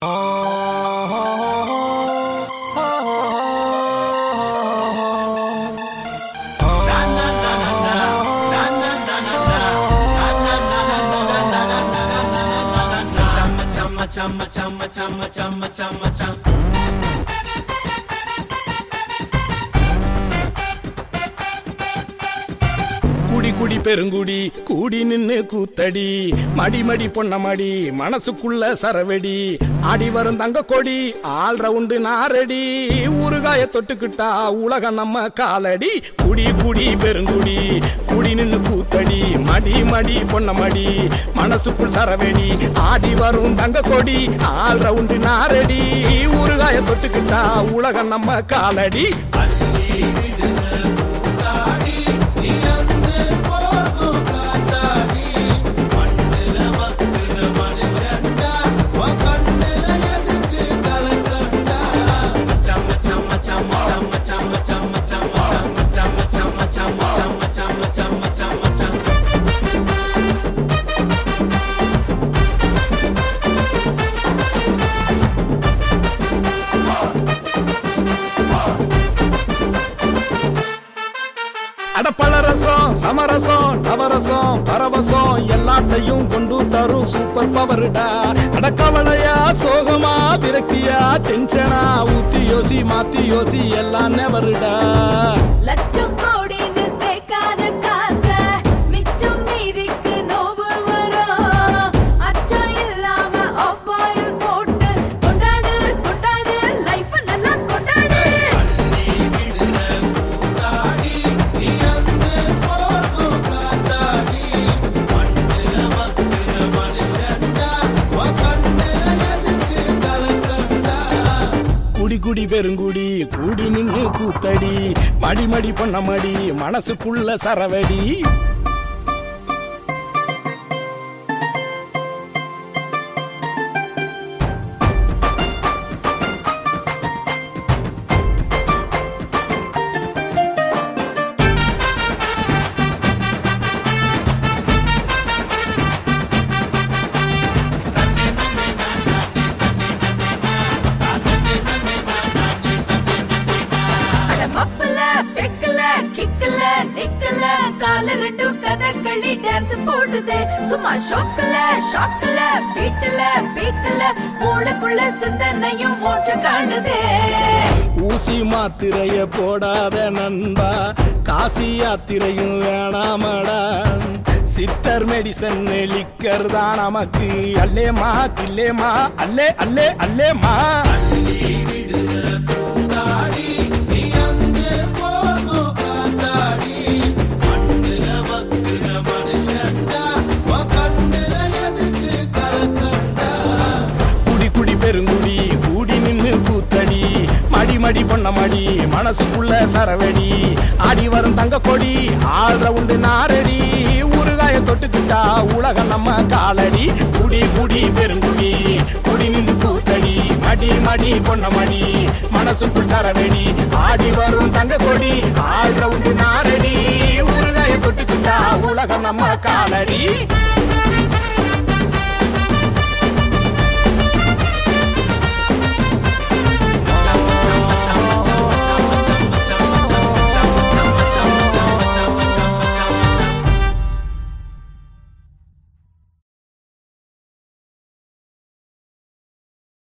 குடி குடி பெருங்குடி கூடி நின்னு கூத்தடி மடி மடி பொன்ன மடி மனசுக்குள்ள சரவெடி ஆடி வரும் தங்க கொடி ஆள் ரவுண்டு நாரடி ஊறுகாய தொட்டுக்கிட்டா உலகம் நம்ம காலடி குடி குடி பெருங்குடி கூடி நின்னு கூத்தடி மடி மடி பொன்ன மடி மனசுக்குள் சரவெடி ஆடி வரும் தங்க கொடி ஆள் ரவுண்டு நாரடி ஊறுகாய தொட்டுக்கிட்டா உலகம் நம்ம காலடி அடப்பழரசம் சமரசம் நவரசம் பரவசம் எல்லாத்தையும் கொண்டு தரும் சூப்பர் பவர்டா அடக்கவலையா சோகமா விரக்தியா டென்ஷனா ஊத்தி யோசி மாத்தி யோசி எல்லாம் நெவருடா லட்சம் கோடின்னு சேர்க்காத காசை மிச்சம் மீதிக்கு நோவு வரும் அச்சம் இல்லாம ஆஃப் ஆயில் போட்டு கொண்டாடு கொண்டாடு லைஃப் நல்லா கொண்டாடு குடி குடி பெருங்குடி கூடி நின்னு கூத்தடி மடி மடி பொன்ன மடி மனசுக்குள்ள சரவடி அட மப்பல பெக்கல கிக்கல நிக்கல கால ரெண்டும் கதகளி டான்ஸ் போடுதே சும்மா ஷோக்கல ஷாக்கல பீட்டல பீக்கல மூளைக்குள்ள சிந்தனையும் மூச்ச காணுதே ஊசி மாத்திரைய போடாத நண்பா காசி யாத்திரையும் வேணாமடா சித்தர் மெடிசன் லிக்கர் தான் நமக்கு அல்லேமா கில்லேமா அல்லே அல்லே அல்லேமா குடி குடி பெருங்குடி கூடி நின்னு கூத்தடி மடி மடி பொன்ன மடி மனசுக்குள்ள சரவெடி ஆடி வரும் தங்க கொடி ஆள் ரவுண்டு நாரடி ஊறுகாய தொட்டுக்கிட்டா உலகம் நம்ம காலடி குடி குடி பெருங்குடி குடி நின்னு கூத்தடி மடி மடி பொன்ன மடி மனசுக்குள் சரவெடி ஆடி வரும் தங்க கொடி ஆள் ரவுண்டு நாரடி ஊறுகாய தொட்டுக்கிட்டா உலகம் நம்ம காலடி